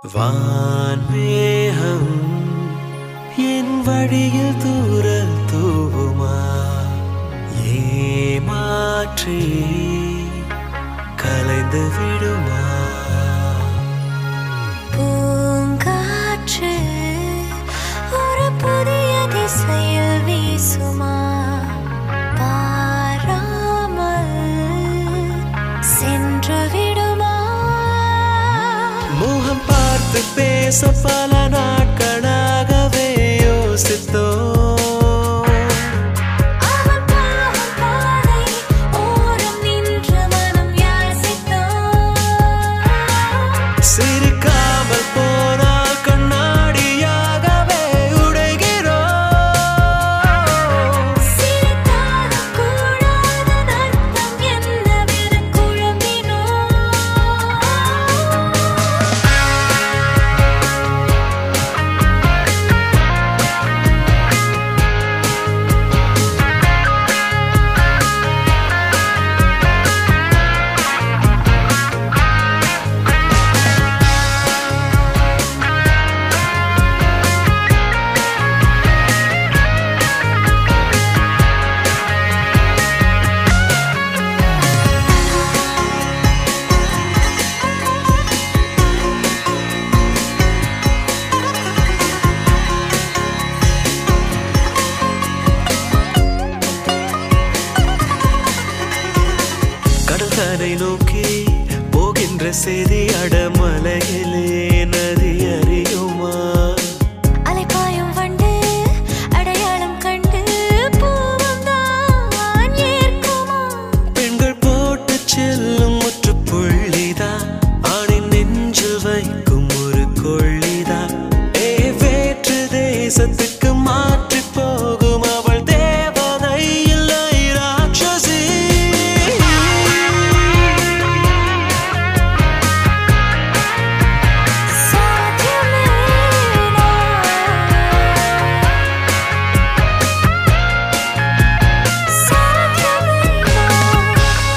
வான்மேகம் என் வழியில் தூரல் தூவுமா ஏமாற்றி கலைந்து விடுமா பூங்காற்று ஒரு புதிய திசையில் வீசுமா பாராமல் சென்று விடுமா முகம் பார்த்து பேச பல நாட்களாகவே யோசித்தோம் அவன் போகும் பாதை ஓரம் நின்று மனம் யாசித்தோ சிரிக்காமல் போனால் கண்ணாடியாகவே உடைகிறோம் சிரித்தால் கூடாத அர்த்தம் என்னவென குழம்பினோ கடற்கரை நோக்கி போகின்ற செய்தி அடமலையிலே நதி அறியுமா அலைப்பாயும் வண்டு அடையாளம் கண்டு பூவும் தான் ஏற்குமா பெண்கள் போட்டு செல்லும் முற்றுப்புள்ளிதான் ஆணின் நெஞ்சில் வைக்கும் ஒரு கொள்ளிதான் ஏ வேற்று தேசத்துக்கு மாற்றி போகும் அவள் தேவதை இல்லை ராட்சசி சாத்தியமேனா சாத்தியமேனா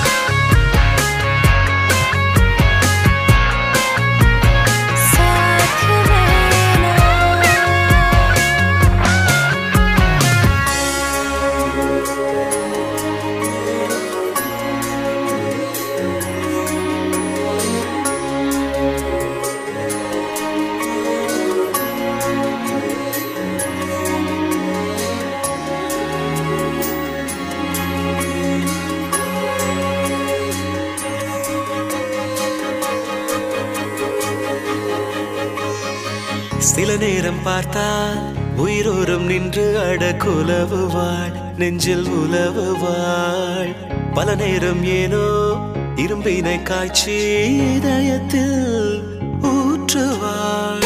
சில நேரம் பார்த்தால் உயிரோரம் நின்று அட குலவுவாள் நெஞ்சில் உலவுவாள் பல நேரம் ஏனோ இரும்பினை காய்ச்சி இதயத்தில் ஊற்றுவாள்